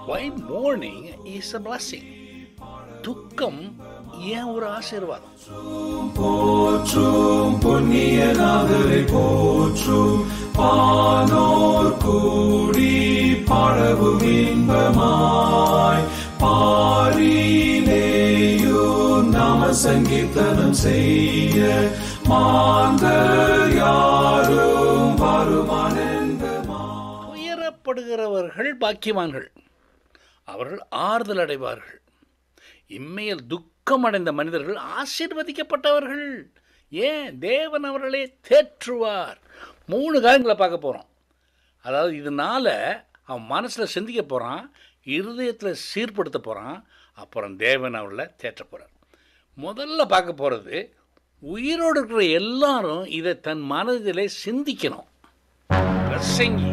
Why mourning is a blessing? துக்கம் ஏன் ஒரு ஆசீர்வாதம் போற்றும் பொன்னியனாதரை போற்றும் பானோர் கூடி பாடவும் இன்பமாய் பாரிலேயும் நாம சங்கீர்த்தனம் செய்ய மாந்தர் யாரும் வருமானந்தமா துயரப்படுகிறவர்கள் பாக்கியவான்கள் அவர்கள் ஆறுதல் அடைவார்கள் இம்மையில் துக்கம் அடைந்த மனிதர்கள் ஆசீர்வதிக்கப்பட்டவர்கள் ஏன் தேவன் அவர்களே தேற்றுவார் மூணு காரியங்களை பார்க்க போகிறோம் அதாவது இதனால அவன் மனசில் சிந்திக்க போகிறான் இருதயத்தில் சீர்படுத்த போகிறான் அப்புறம் தேவன் அவர்களை தேற்ற போகிறார் முதல்ல பார்க்க போகிறது உயிரோடு இருக்கிற எல்லாரும் இதை தன் மனதிலே சிந்திக்கணும் பிரசங்கி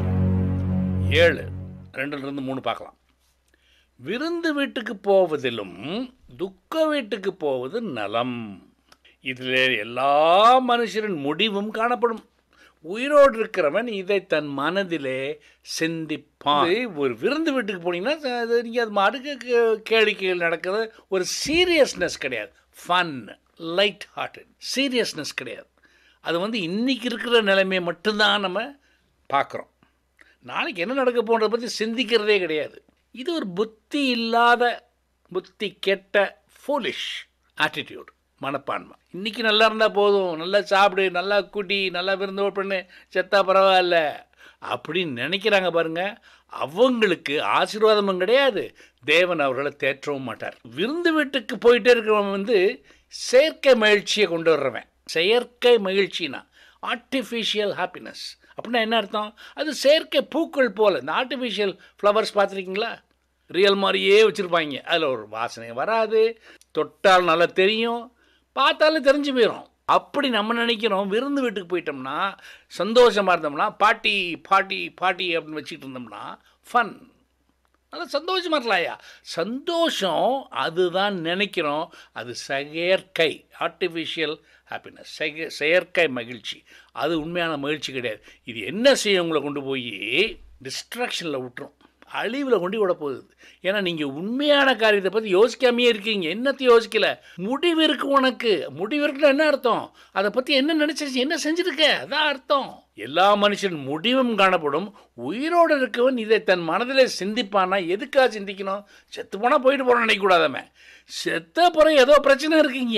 ஏழு ரெண்டுலேருந்து மூணு பார்க்கலாம் விருந்து வீட்டுக்கு போவதிலும் துக்க வீட்டுக்கு போவது நலம் இதில் எல்லா மனுஷரின் முடிவும் காணப்படும் உயிரோடு இருக்கிறவன் இதை தன் மனதிலே சிந்திப்பான் இது ஒரு விருந்து வீட்டுக்கு போனீங்கன்னா அது நீங்கள் அது மாட்டுக்கு கே- கேளிக்கைகள் நடக்கிறது ஒரு சீரியஸ்னஸ் கிடையாது ஃபன் லைட் ஹார்ட்டட் சீரியஸ்னஸ் கிடையாது அது வந்து இன்னைக்கு இருக்கிற நிலைமையை மட்டும்தான் நம்ம பார்க்குறோம் நாளைக்கு என்ன நடக்க போன்றதை பற்றி சிந்திக்கிறதே கிடையாது இது ஒரு புத்தி இல்லாத புத்தி கெட்ட ஃபோலிஷ் ஆட்டிடியூட் மனப்பான்மை இன்னைக்கு நல்லா இருந்தால் போதும் நல்லா சாப்பிடு நல்லா குடி நல்லா விருந்து பண்ணு செத்தா பரவாயில்ல அப்படின்னு நினைக்கிறாங்க பாருங்க அவங்களுக்கு ஆசீர்வாதமும் கிடையாது தேவன் அவர்களை தேற்றவும் மாட்டார் விருந்து வீட்டுக்கு போயிட்டே இருக்கிறவன் வந்து செயற்கை மகிழ்ச்சியை கொண்டு வர்றவன் செயற்கை மகிழ்ச்சினா ஆர்டிஃபிஷியல் ஹாப்பினஸ் அப்படின்னா என்ன அர்த்தம் அது செயற்கை பூக்கள் போல் இந்த ஆர்டிஃபிஷியல் ஃப்ளவர்ஸ் பார்த்துருக்கீங்களா ரியல் மாதிரியே வச்சுருப்பாங்க அதில் ஒரு வாசனை வராது தொட்டால் நல்லா தெரியும் பார்த்தாலும் தெரிஞ்சு போயிடும் அப்படி நம்ம நினைக்கிறோம் விருந்து வீட்டுக்கு போயிட்டோம்னா சந்தோஷமாக இருந்தோம்னா பாட்டி பாட்டி பாட்டி அப்படின்னு வச்சுக்கிட்டு இருந்தோம்னா ஃபன் நல்லா சந்தோஷமா இருக்கலாம்யா சந்தோஷம் அதுதான் நினைக்கிறோம் அது செயற்கை ஆர்டிஃபிஷியல் ஹாப்பினஸ் செய செயற்கை மகிழ்ச்சி அது உண்மையான மகிழ்ச்சி கிடையாது இது என்ன செய்யும் உங்களை கொண்டு போய் டிஸ்ட்ராக்ஷனில் விட்டுரும் அழிவில் கொண்டு விட போகுது ஏன்னா நீங்கள் உண்மையான காரியத்தை பற்றி யோசிக்காமையே இருக்கீங்க என்னத்தை யோசிக்கல முடிவு இருக்கு உனக்கு முடிவு இருக்குன்னா என்ன அர்த்தம் அதை பற்றி என்ன நினச்சி என்ன செஞ்சுருக்க அதான் அர்த்தம் எல்லா மனுஷன் முடிவும் காணப்படும் உயிரோடு இருக்கவன் இதை தன் மனதில் சிந்திப்பானா எதுக்காக சிந்திக்கணும் செத்து போனால் போயிட்டு போகிறோம் நினைக்கக்கூடாதமே செத்த பிறகு ஏதோ பிரச்சனை இருக்கீங்க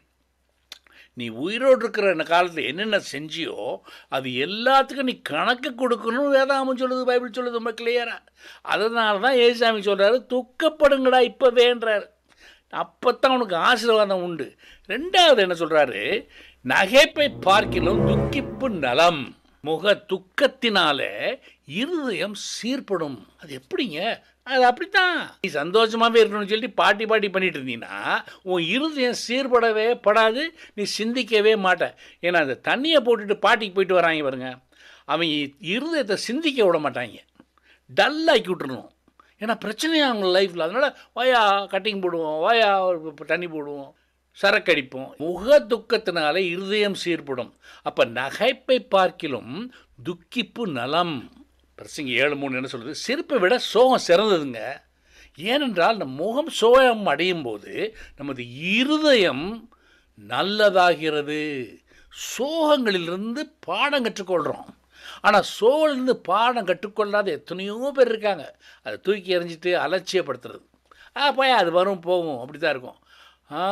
நீ உயிரோடு இருக்கிற இந்த காலத்தில் என்னென்ன செஞ்சியோ அது எல்லாத்துக்கும் நீ கணக்கு கொடுக்கணும்னு வேதாமம் சொல்லுது பைபிள் சொல்லுது ரொம்ப கிளியராக அதனால தான் ஏசாமி சொல்கிறாரு துக்கப்படுங்கடா இப்போ வேண்டார் அப்போ தான் உனக்கு ஆசீர்வாதம் உண்டு ரெண்டாவது என்ன சொல்கிறாரு நகைப்பை பார்க்கிலும் துக்கிப்பு நலம் முக துக்கத்தினாலே இருதயம் சீர்படும் அது எப்படிங்க அது அப்படித்தான் நீ சந்தோஷமாகவே இருக்கணும்னு சொல்லிட்டு பாட்டி பாட்டி பண்ணிட்டு இருந்தீங்கன்னா உன் இருதயம் சீர்படவே படாது நீ சிந்திக்கவே மாட்ட ஏன்னா அந்த தண்ணியை போட்டுட்டு பாட்டிக்கு போயிட்டு வராங்க பாருங்க அவன் இருதயத்தை சிந்திக்க விட மாட்டாங்க டல்லாக்கி விட்டுறணும் ஏன்னா பிரச்சனையா அவங்க லைஃப்பில் அதனால் வாயா கட்டிங் போடுவோம் வாயா ஒரு தண்ணி போடுவோம் சரக்கடிப்போம் முக துக்கத்தினால இருதயம் சீர்படும் அப்போ நகைப்பை பார்க்கிலும் துக்கிப்பு நலம் பிரசங்க ஏழு மூணு என்ன சொல்லுது சிரிப்பை விட சோகம் சிறந்ததுங்க ஏனென்றால் நம் முகம் சோகம் அடையும் போது நமது இருதயம் நல்லதாகிறது சோகங்களிலிருந்து பாடம் கற்றுக்கொள்கிறோம் ஆனால் சோழிலிருந்து பாடம் கற்றுக்கொள்ளாத எத்தனையோ பேர் இருக்காங்க அதை தூக்கி எறிஞ்சிட்டு அலட்சியப்படுத்துறது ஆ போய் அது வரும் போகும் அப்படி தான் இருக்கும் ஆ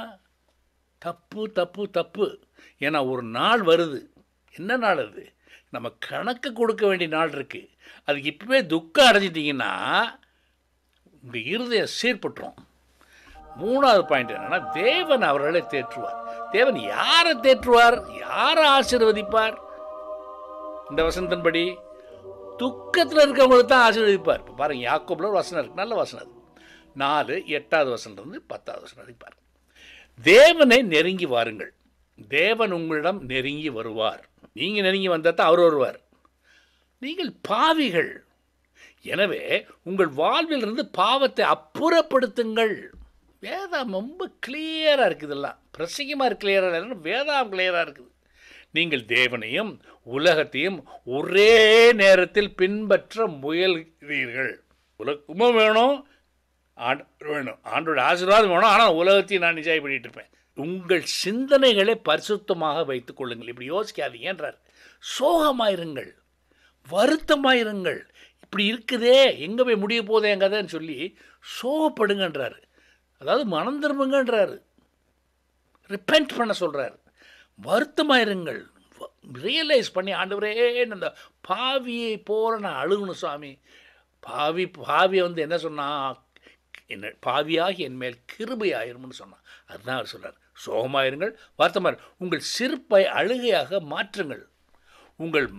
தப்பு தப்பு தப்பு ஏன்னா ஒரு நாள் வருது என்ன நாள் அது நம்ம கணக்கு கொடுக்க வேண்டிய நாள் இருக்குது அதுக்கு இப்போவே துக்கம் அடைஞ்சிட்டிங்கன்னா உங்கள் இருதயம் சீர்பட்டுரும் மூணாவது பாயிண்ட் என்னன்னா தேவன் அவர்களை தேற்றுவார் தேவன் யாரை தேற்றுவார் யாரை ஆசீர்வதிப்பார் இந்த வசனத்தின்படி துக்கத்தில் இருக்கிறவங்களுக்கு தான் ஆசீர்வதிப்பார் இப்போ பாருங்க யாக்கோபில் ஒரு வசனம் இருக்கு நல்ல வசனம் அது நாலு எட்டாவது வசனம் இருந்து பத்தாவது வசனம் அடிப்பார் தேவனை நெருங்கி வாருங்கள் தேவன் உங்களிடம் நெருங்கி வருவார் நீங்கள் நெருங்கி வந்தால் தான் அவர் வருவார் நீங்கள் பாவிகள் எனவே உங்கள் வாழ்விலிருந்து பாவத்தை அப்புறப்படுத்துங்கள் வேதாம் ரொம்ப கிளியராக இருக்குது இதெல்லாம் பிரசங்கமாக கிளியராக இல்லைன்னா வேதாம் கிளியராக இருக்குது நீங்கள் தேவனையும் உலகத்தையும் ஒரே நேரத்தில் பின்பற்ற முயல்கிறீர்கள் உலகமும் வேணும் ஆண்டு வேணும் ஆண்டோட ஆசீர்வாதம் வேணும் ஆனால் உலகத்தையும் நான் நிஜாய் பண்ணிட்டு இருப்பேன் உங்கள் சிந்தனைகளை பரிசுத்தமாக வைத்துக் கொள்ளுங்கள் இப்படி யோசிக்காதீங்கன்றார் சோகமாயிருங்கள் வருத்தமாயிருங்கள் இப்படி இருக்குதே எங்கே போய் முடிய போதே என் கதைன்னு சொல்லி சோகப்படுங்கன்றாரு அதாவது மனம் திரும்புங்கன்றாரு ரிப்பெண்ட் பண்ண சொல்கிறார் வருத்தமாயிருங்கள் ரியலைஸ் பண்ணி ஆண்டவரே அந்த பாவியை போல நான் அழுகணும் சாமி பாவி பாவியை வந்து என்ன சொன்னா என்ன பாவியாகி என் மேல் கிருபையாயிரும்னு சொன்னான் அதுதான் அவர் சொல்றார் சோகமாயிருங்கள் வருத்தமாக உங்கள் சிரிப்பை அழுகையாக மாற்றுங்கள் உங்கள்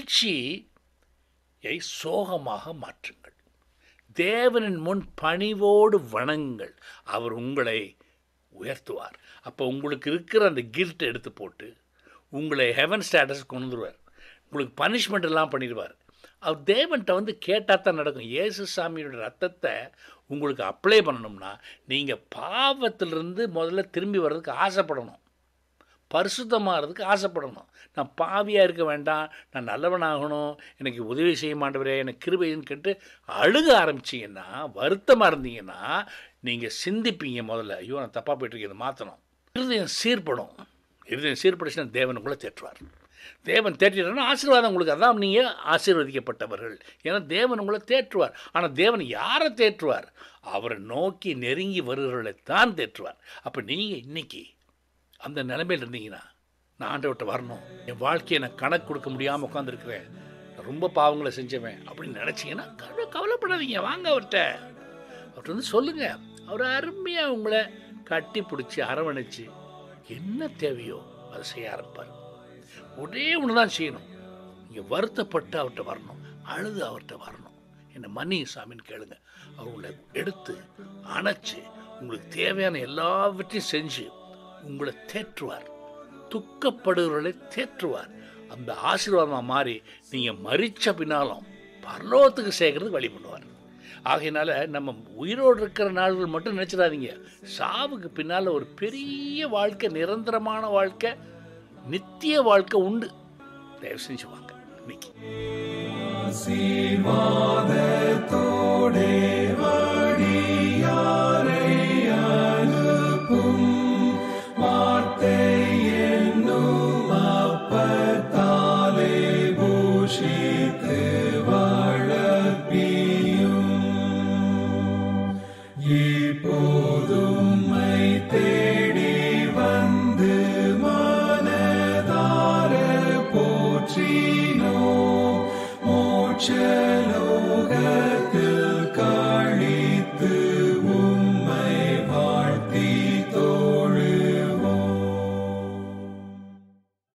மகிழ்ச்சியை சோகமாக மாற்றுங்கள் தேவனின் முன் பணிவோடு வணங்குங்கள் அவர் உங்களை உயர்த்துவார் அப்போ உங்களுக்கு இருக்கிற அந்த கில்ட் எடுத்து போட்டு உங்களை ஹெவன் ஸ்டேட்டஸ் கொண்டு வந்துருவார் உங்களுக்கு பனிஷ்மெண்ட் எல்லாம் பண்ணிடுவார் அவர் தேவன்கிட்ட வந்து கேட்டால் தான் நடக்கும் இயேசு சாமியோட ரத்தத்தை உங்களுக்கு அப்ளை பண்ணணும்னா நீங்கள் பாவத்திலிருந்து முதல்ல திரும்பி வர்றதுக்கு ஆசைப்படணும் பரிசுத்தமாகிறதுக்கு ஆசைப்படணும் நான் பாவியாக இருக்க வேண்டாம் நான் நல்லவனாகணும் எனக்கு உதவி செய்ய மாட்டவரே எனக்கு கிருபைன்னு கேட்டு அழுக ஆரம்பிச்சிங்கன்னா வருத்தமாக இருந்தீங்கன்னா நீங்கள் சிந்திப்பீங்க முதல்ல ஐயோ நான் தப்பாக போயிட்டுருக்கேன் இதை மாற்றணும் இருதயம் சீர்படும் இருதயம் சீர்படுச்சுன்னா தேவன் உங்களை தேற்றுவார் தேவன் தேற்றினா ஆசீர்வாதம் உங்களுக்கு அதான் நீங்கள் ஆசீர்வதிக்கப்பட்டவர்கள் ஏன்னா தேவன் உங்களை தேற்றுவார் ஆனால் தேவன் யாரை தேற்றுவார் அவரை நோக்கி நெருங்கி வருகிறவர்களை தான் தேற்றுவார் அப்போ நீங்கள் இன்னைக்கு அந்த நிலைமையில் இருந்தீங்கன்னா நான் ஆண்டவர்கிட்ட வரணும் என் வாழ்க்கையை நான் கணக்கு கொடுக்க முடியாமல் உட்காந்துருக்கிறேன் நான் ரொம்ப பாவங்களை செஞ்சவன் அப்படின்னு நினச்சிங்கன்னா கவலை கவலைப்படாதீங்க வாங்க அவர்கிட்ட அவர்கிட்ட வந்து சொல்லுங்கள் அவர் அருமையாக உங்களை கட்டி பிடிச்சி அரவணைச்சு என்ன தேவையோ அதை செய்ய ஆரம்பிப்பார் ஒரே ஒன்று தான் செய்யணும் நீங்கள் வருத்தப்பட்டு அவர்கிட்ட வரணும் அழுது அவர்கிட்ட வரணும் என்னை மன்னி சாமின்னு கேளுங்க அவர் உங்களை எடுத்து அணைச்சு உங்களுக்கு தேவையான எல்லாவற்றையும் செஞ்சு உங்களை தேற்றுவார் துக்கப்படுகிறவர்களை தேற்றுவார் அந்த ஆசீர்வாதமாக மாறி நீங்கள் மறிச்ச பின்னாலும் பரலோகத்துக்கு சேர்க்கறதுக்கு வழி பண்ணுவார் ஆகையினால நம்ம உயிரோடு இருக்கிற நாள்கள் மட்டும் நினச்சிடாதீங்க சாவுக்கு பின்னால் ஒரு பெரிய வாழ்க்கை நிரந்தரமான வாழ்க்கை நித்திய வாழ்க்கை உண்டு தயவு செஞ்சு வாங்க இன்னைக்கு ஆசீர்வாதத்தோடே